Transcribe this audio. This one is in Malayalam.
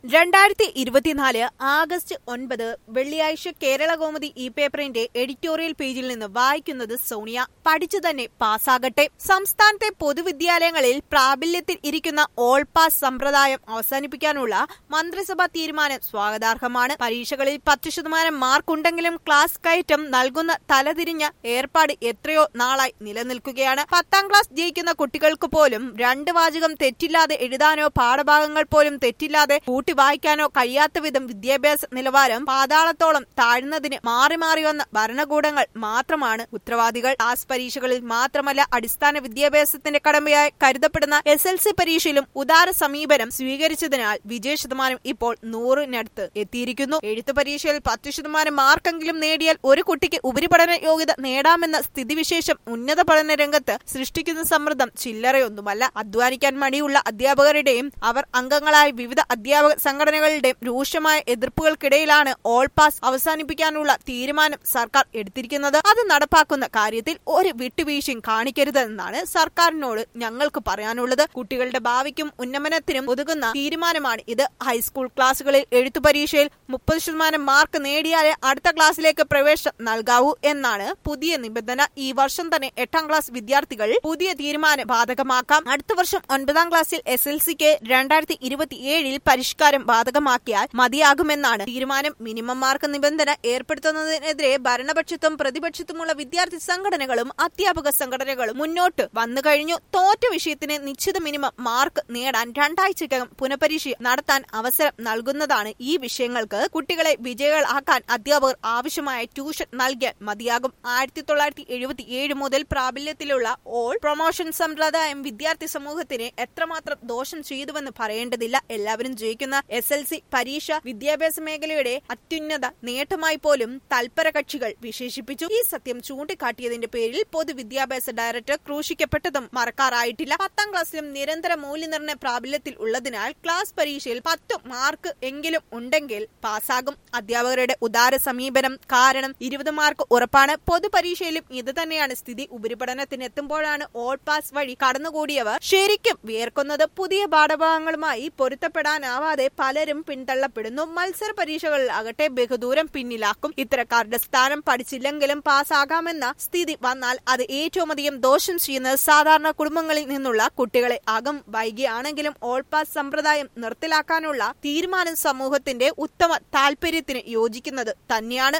രണ്ടായിരത്തി ഇരുപത്തിനാല് ആഗസ്റ്റ് ഒൻപത് വെള്ളിയാഴ്ച കേരള കോമതി ഈ പേപ്പറിന്റെ എഡിറ്റോറിയൽ പേജിൽ നിന്ന് വായിക്കുന്നത് സോണിയ പഠിച്ചു തന്നെ പാസ്സാകട്ടെ സംസ്ഥാനത്തെ പൊതുവിദ്യാലയങ്ങളിൽ പ്രാബല്യത്തിൽ ഇരിക്കുന്ന ഓൾ പാസ് സമ്പ്രദായം അവസാനിപ്പിക്കാനുള്ള മന്ത്രിസഭാ തീരുമാനം സ്വാഗതാർഹമാണ് പരീക്ഷകളിൽ പത്ത് ശതമാനം മാർക്കുണ്ടെങ്കിലും ക്ലാസ് കയറ്റം നൽകുന്ന തലതിരിഞ്ഞ ഏർപ്പാട് എത്രയോ നാളായി നിലനിൽക്കുകയാണ് പത്താം ക്ലാസ് ജയിക്കുന്ന കുട്ടികൾക്ക് പോലും രണ്ട് വാചകം തെറ്റില്ലാതെ എഴുതാനോ പാഠഭാഗങ്ങൾ പോലും തെറ്റില്ലാതെ കൂട്ടി വായിക്കാനോ കഴിയാത്ത വിധം വിദ്യാഭ്യാസ നിലവാരം പാതാളത്തോളം താഴ്ന്നതിന് മാറി മാറി വന്ന ഭരണകൂടങ്ങൾ മാത്രമാണ് ഉത്തരവാദികൾ ക്ലാസ് പരീക്ഷകളിൽ മാത്രമല്ല അടിസ്ഥാന വിദ്യാഭ്യാസത്തിന്റെ കടമയായി കരുതപ്പെടുന്ന എസ് എൽ സി പരീക്ഷയിലും ഉദാര സമീപനം സ്വീകരിച്ചതിനാൽ വിജയ ശതമാനം ഇപ്പോൾ നൂറിനടുത്ത് എത്തിയിരിക്കുന്നു എഴുത്തു പരീക്ഷയിൽ പത്ത് ശതമാനം മാർക്കെങ്കിലും നേടിയാൽ ഒരു കുട്ടിക്ക് ഉപരിപഠന യോഗ്യത നേടാമെന്ന സ്ഥിതിവിശേഷം ഉന്നത പഠന രംഗത്ത് സൃഷ്ടിക്കുന്ന സമ്മർദ്ദം ചില്ലറയൊന്നുമല്ല അധ്വാനിക്കാൻ മടിയുള്ള അധ്യാപകരുടെയും അവർ അംഗങ്ങളായ വിവിധ അധ്യാപക സംഘടനകളുടെയും രൂക്ഷമായ എതിർപ്പുകൾക്കിടയിലാണ് ഓൾ പാസ് അവസാനിപ്പിക്കാനുള്ള തീരുമാനം സർക്കാർ എടുത്തിരിക്കുന്നത് അത് നടപ്പാക്കുന്ന കാര്യത്തിൽ ഒരു വിട്ടുവീഴ്ചയും കാണിക്കരുതെന്നാണ് സർക്കാരിനോട് ഞങ്ങൾക്ക് പറയാനുള്ളത് കുട്ടികളുടെ ഭാവിക്കും ഉന്നമനത്തിനും ഒതുങ്ങുന്ന തീരുമാനമാണ് ഇത് ഹൈസ്കൂൾ ക്ലാസുകളിൽ എഴുത്തു പരീക്ഷയിൽ മുപ്പത് ശതമാനം മാർക്ക് നേടിയാലേ അടുത്ത ക്ലാസ്സിലേക്ക് പ്രവേശനം നൽകാവൂ എന്നാണ് പുതിയ നിബന്ധന ഈ വർഷം തന്നെ എട്ടാം ക്ലാസ് വിദ്യാർത്ഥികൾ പുതിയ തീരുമാനം ബാധകമാക്കാം അടുത്ത വർഷം ഒൻപതാം ക്ലാസ്സിൽ എസ് എൽ സിക്ക് രണ്ടായിരത്തി ഇരുപത്തിയേഴിൽ പരിഷ്കാരം ബാധകമാക്കിയാൽ മതിയാകുമെന്നാണ് തീരുമാനം മിനിമം മാർക്ക് നിബന്ധന ഏർപ്പെടുത്തുന്നതിനെതിരെ ഭരണപക്ഷത്തും പ്രതിപക്ഷത്തുമുള്ള വിദ്യാർത്ഥി സംഘടനകളും അധ്യാപക സംഘടനകളും മുന്നോട്ട് വന്നു കഴിഞ്ഞു തോറ്റ വിഷയത്തിന് നിശ്ചിത മിനിമം മാർക്ക് നേടാൻ രണ്ടാഴ്ചക്കകം പുനഃപരീക്ഷ നടത്താൻ അവസരം നൽകുന്നതാണ് ഈ വിഷയങ്ങൾക്ക് കുട്ടികളെ വിജയികളാക്കാൻ അധ്യാപകർ ആവശ്യമായ ട്യൂഷൻ നൽകിയാൽ മതിയാകും ആയിരത്തി തൊള്ളായിരത്തി എഴുപത്തി ഏഴ് മുതൽ പ്രാബല്യത്തിലുള്ള ഓൾ പ്രൊമോഷൻ സമ്പ്രദായം വിദ്യാർത്ഥി സമൂഹത്തിന് എത്രമാത്രം ദോഷം ചെയ്തുവെന്ന് പറയേണ്ടതില്ല എല്ലാവരും ജയിക്കുന്ന എസ് എൽ സി പരീക്ഷ വിദ്യാഭ്യാസ മേഖലയുടെ അത്യുന്നത നേട്ടമായി പോലും തൽപര കക്ഷികൾ വിശേഷിപ്പിച്ചു ഈ സത്യം ചൂണ്ടിക്കാട്ടിയതിന്റെ പേരിൽ പൊതുവിദ്യാഭ്യാസ ഡയറക്ടർ ക്രൂശിക്കപ്പെട്ടതും മറക്കാറായിട്ടില്ല പത്താം ക്ലാസ്സിലും നിരന്തര മൂല്യനിർണ്ണയ പ്രാബല്യത്തിൽ ഉള്ളതിനാൽ ക്ലാസ് പരീക്ഷയിൽ പത്തു മാർക്ക് എങ്കിലും ഉണ്ടെങ്കിൽ പാസ്സാകും അധ്യാപകരുടെ ഉദാര സമീപനം കാരണം ഇരുപത് മാർക്ക് ഉറപ്പാണ് പൊതുപരീക്ഷയിലും ഇത് തന്നെയാണ് സ്ഥിതി ഉപരിപഠനത്തിന് എത്തുമ്പോഴാണ് ഓൾ പാസ് വഴി കടന്നുകൂടിയവർ ശരിക്കും വിയർക്കുന്നത് പുതിയ പാഠഭാഗങ്ങളുമായി പൊരുത്തപ്പെടാനാവാതെ പലരും പിന്തള്ളപ്പെടുന്നു മത്സര പരീക്ഷകളിൽ ആകട്ടെ ബഹുദൂരം പിന്നിലാക്കും ഇത്തരക്കാരുടെ സ്ഥാനം പഠിച്ചില്ലെങ്കിലും പാസ്സാകാമെന്ന സ്ഥിതി വന്നാൽ അത് ഏറ്റവും അധികം ദോഷം ചെയ്യുന്നത് സാധാരണ കുടുംബങ്ങളിൽ നിന്നുള്ള കുട്ടികളെ അകം വൈകിയാണെങ്കിലും ഓൾ പാസ് സമ്പ്രദായം നിർത്തലാക്കാനുള്ള തീരുമാനം സമൂഹത്തിന്റെ ഉത്തമ താൽപര്യത്തിന് യോജിക്കുന്നത് തന്നെയാണ്